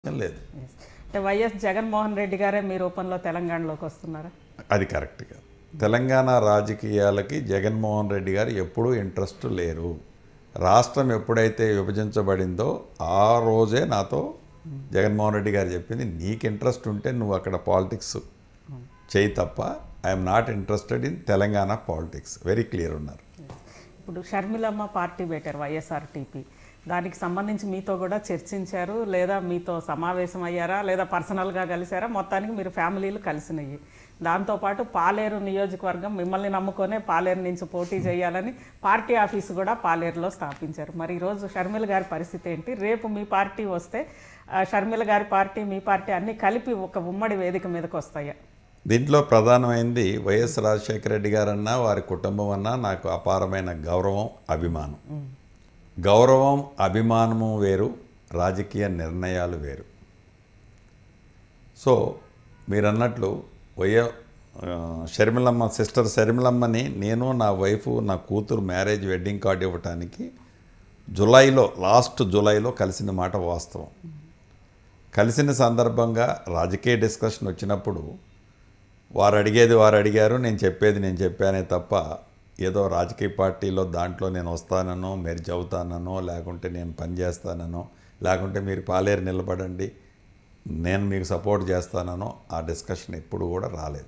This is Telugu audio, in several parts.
లేదు అంటే వైఎస్ జగన్మోహన్ రెడ్డి గారే మీ రూపంలో తెలంగాణలోకి వస్తున్నారా అది కరెక్ట్గా తెలంగాణ రాజకీయాలకి జగన్మోహన్ రెడ్డి గారు ఎప్పుడూ ఇంట్రెస్ట్ లేరు రాష్ట్రం ఎప్పుడైతే విభజించబడిందో ఆ రోజే నాతో జగన్మోహన్ రెడ్డి గారు చెప్పింది నీకు ఇంట్రెస్ట్ ఉంటే నువ్వు అక్కడ పాలిటిక్స్ చేయి తప్ప I'm not interested in Telangana politics very clear ఉన్నారు ఇప్పుడు షర్మిలమ్మ పార్టీ పెట్టారు వైఎస్ఆర్టీపీ దానికి సంబంధించి మీతో కూడా చర్చించారు లేదా మీతో సమావేశం అయ్యారా లేదా పర్సనల్గా కలిసారా మొత్తానికి మీరు ఫ్యామిలీలు కలిసినవి దాంతోపాటు పాలేరు నియోజకవర్గం మిమ్మల్ని నమ్ముకొనే పాలేరు నుంచి పోటీ చేయాలని పార్టీ ఆఫీసు కూడా పాలేరులో స్థాపించారు మరి ఈరోజు షర్మిల గారి పరిస్థితి ఏంటి రేపు మీ పార్టీ వస్తే ఆ, షర్మిల గారి పార్టీ మీ పార్టీ అన్నీ కలిపి ఒక ఉమ్మడి వేదిక మీదకి వస్తాయా దీంట్లో ప్రధానమైంది వైఎస్ రాజశేఖర రెడ్డి గారన్నా వారి కుటుంబం అన్నా నాకు అపారమైన గౌరవం అభిమానం గౌరవం అభిమానము వేరు రాజకీయ నిర్ణయాలు వేరు సో మీరు అన్నట్లు వయ్య ఆ, షర్మిలమ్మ సిస్టర్ షర్మిలమ్మని నేను నా వైఫ్ నా కూతురు మ్యారేజ్ వెడ్డింగ్ కార్డు ఇవ్వటానికి జులైలో లాస్ట్ జులైలో కలిసిన మాట వాస్తవం కలిసిన సందర్భంగా రాజకీయ డిస్కషన్ వచ్చినప్పుడు వారు అడిగేది వారు అడిగారు నేను చెప్పేది నేను చెప్పానే తప్ప ఏదో రాజకీయ పార్టీలో దాంట్లో నేను వస్తాననో మెర్జ్ అవుతాననో లేకుంటే నేను పని చేస్తాననో లేకుంటే మీరు పాలేరు నిలబడండి నేను మీకు సపోర్ట్ చేస్తాననో ఆ డిస్కషన్ ఎప్పుడు కూడా రాలేదు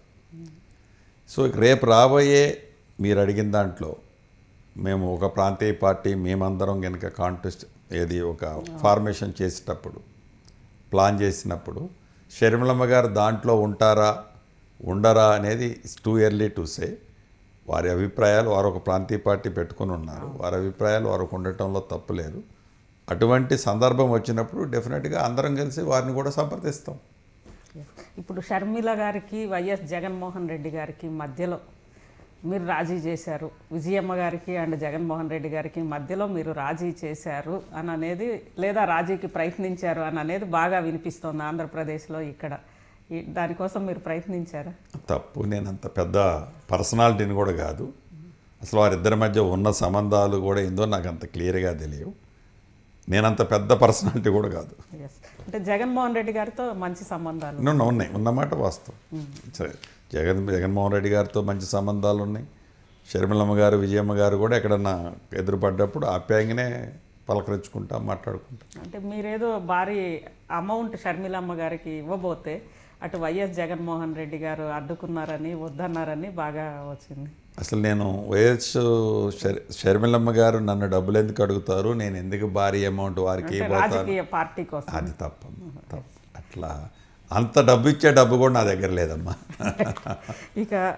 సో ఇక రేపు రాబోయే మీరు అడిగిన దాంట్లో మేము ఒక ప్రాంతీయ పార్టీ మేమందరం కనుక కాంటెస్ట్ ఏది ఒక ఫార్మేషన్ చేసేటప్పుడు ప్లాన్ చేసినప్పుడు షర్మిలమ్మ గారు దాంట్లో ఉంటారా ఉండరా అనేది టూ ఇయర్లీ టు సే వారి అభిప్రాయాలు వారు ఒక ప్రాంతీయ పార్టీ పెట్టుకొని ఉన్నారు వారి అభిప్రాయాలు వారికి ఉండటంలో తప్పు లేదు అటువంటి సందర్భం వచ్చినప్పుడు డెఫినెట్గా అందరం కలిసి వారిని కూడా సంప్రదిస్తాం ఇప్పుడు షర్మిల గారికి వైఎస్ జగన్మోహన్ రెడ్డి గారికి మధ్యలో మీరు రాజీ చేశారు విజయమ్మ గారికి అండ్ జగన్మోహన్ రెడ్డి గారికి మధ్యలో మీరు రాజీ చేశారు అని అనేది లేదా రాజీకి ప్రయత్నించారు అని అనేది బాగా వినిపిస్తోంది ఆంధ్రప్రదేశ్లో ఇక్కడ ఈ- దానికోసం మీరు ప్రయత్నించారా తప్పు నేను అంత పెద్ద పర్సనాలిటీని కూడా కాదు అసలు వారిద్దరి మధ్య ఉన్న సంబంధాలు కూడా ఏందో నాకు అంత క్లియర్గా తెలియవు నేనంత పెద్ద పర్సనాలిటీ కూడా కాదు ఎస్ అంటే జగన్మోహన్ రెడ్డి గారితో మంచి సంబంధాలు ఉన్న ఉన్నాయి ఉన్నమాట వాస్తవం సరే జగన్ జగన్మోహన్ రెడ్డి గారితో మంచి సంబంధాలు ఉన్నాయి షర్మిలమ్మ గారు విజయమ్మ గారు కూడా ఎక్కడన్నా ఎదురుపడ్డప్పుడు ఆప్యాయంగానే పలకరించుకుంటా మాట్లాడుకుంటాం అంటే మీరేదో భారీ అమౌంట్ షర్మిలమ్మ గారికి ఇవ్వబోతే అటు వైఎస్ జగన్మోహన్ రెడ్డి గారు అడ్డుకున్నారని వద్దన్నారని బాగా వచ్చింది అసలు నేను వైఎస్ షర్- షర్మిలమ్మ గారు నన్ను డబ్బులు ఎందుకు అడుగుతారు నేను ఎందుకు భారీ అమౌంట్ వారికి అంటే ఇవ్వబోతాను రాజకీయ పార్టీ కోసం అది తప్పమ్మా తప్పు అట్లా అంత డబ్బు ఇచ్చే డబ్బు కూడా నా దగ్గర లేదమ్మా ఇక